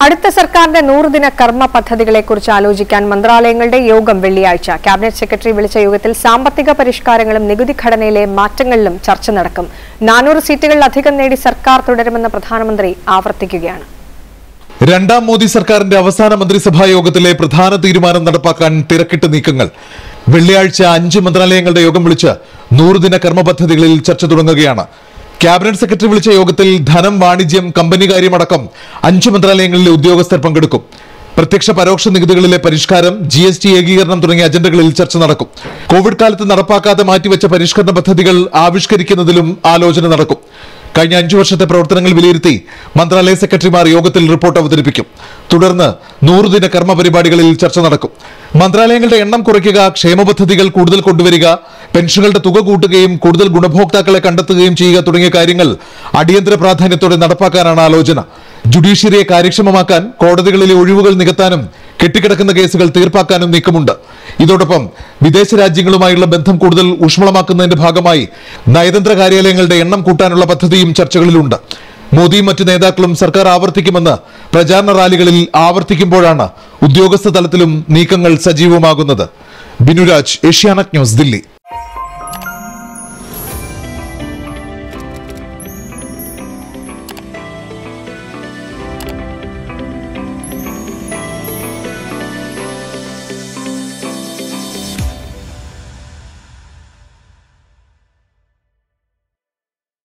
അടുത്ത സർക്കാരിന്റെ നൂറുദിന കർമ്മ പദ്ധതികളെക്കുറിച്ച് ആലോചിക്കാൻ മന്ത്രാലയങ്ങളുടെ യോഗം വെള്ളിയാഴ്ച ക്യാബിനറ്റ് സെക്രട്ടറി വിളിച്ച യോഗത്തിൽ സാമ്പത്തിക പരിഷ്കാരങ്ങളും നികുതി ഘടനയിലെ മാറ്റങ്ങളിലും ചർച്ച നടക്കും നാനൂറ് സീറ്റുകളിലധികം നേടി സർക്കാർ തുടരുമെന്ന് പ്രധാനമന്ത്രി ആവർത്തിക്കുകയാണ് രണ്ടാം മോദി സർക്കാരിന്റെ അവസാന മന്ത്രിസഭാ യോഗത്തിലെ പ്രധാന തീരുമാനം നടപ്പാക്കാൻ തിരക്കിട്ട് നീക്കങ്ങൾ വെള്ളിയാഴ്ച അഞ്ച് മന്ത്രാലയങ്ങളുടെ യോഗം വിളിച്ച് നൂറുദിന കർമ്മ പദ്ധതികളിൽ ചർച്ച തുടങ്ങുകയാണ് ക്യാബിനറ്റ് സെക്രട്ടറി വിളിച്ച യോഗത്തിൽ ധനം വാണിജ്യം കമ്പനി കാര്യമടക്കം അഞ്ച് മന്ത്രാലയങ്ങളിലെ ഉദ്യോഗസ്ഥർ പങ്കെടുക്കും പ്രത്യക്ഷ പരോക്ഷ നികുതികളിലെ പരിഷ്കാരം ജി എസ് ടി ഏകീകരണം തുടങ്ങിയ അജണ്ടകളിൽ ചർച്ച നടക്കും കോവിഡ് കാലത്ത് നടപ്പാക്കാതെ മാറ്റിവെച്ച പരിഷ്കരണ പദ്ധതികൾ ആവിഷ്കരിക്കുന്നതിലും ആലോചന നടക്കും കഴിഞ്ഞ അഞ്ചു വർഷത്തെ പ്രവർത്തനങ്ങൾ വിലയിരുത്തി മന്ത്രാലയ സെക്രട്ടറിമാർ യോഗത്തിൽ റിപ്പോർട്ട് അവതരിപ്പിക്കും തുടർന്ന് നൂറുദിന കർമ്മ പരിപാടികളിൽ ചർച്ച നടക്കും മന്ത്രാലയങ്ങളുടെ എണ്ണം കുറയ്ക്കുക ക്ഷേമ പദ്ധതികൾ കൂടുതൽ കൊണ്ടുവരിക പെൻഷനുകളുടെ തുക കൂട്ടുകയും കൂടുതൽ ഗുണഭോക്താക്കളെ കണ്ടെത്തുകയും ചെയ്യുക തുടങ്ങിയ കാര്യങ്ങൾ അടിയന്തര പ്രാധാന്യത്തോടെ നടപ്പാക്കാനാണ് ആലോചന ജുഡീഷ്യറിയെ കാര്യക്ഷമമാക്കാൻ കോടതികളിലെ ഒഴിവുകൾ നികത്താനും കെട്ടിക്കിടക്കുന്ന കേസുകൾ തീർപ്പാക്കാനും നീക്കമുണ്ട് ഇതോടൊപ്പം വിദേശ രാജ്യങ്ങളുമായുള്ള ബന്ധം കൂടുതൽ ഊഷ്മളമാക്കുന്നതിന്റെ ഭാഗമായി നയതന്ത്ര കാര്യാലയങ്ങളുടെ എണ്ണം കൂട്ടാനുള്ള പദ്ധതിയും ചർച്ചകളിലുണ്ട് മോദിയും മറ്റു നേതാക്കളും സർക്കാർ ആവർത്തിക്കുമെന്ന് പ്രചാരണ റാലികളിൽ ആവർത്തിക്കുമ്പോഴാണ് ഉദ്യോഗസ്ഥ തലത്തിലും നീക്കങ്ങൾ സജീവമാകുന്നത് ബിനുരാജ് ഏഷ്യാനെറ്റ് ന്യൂസ് ദില്ലി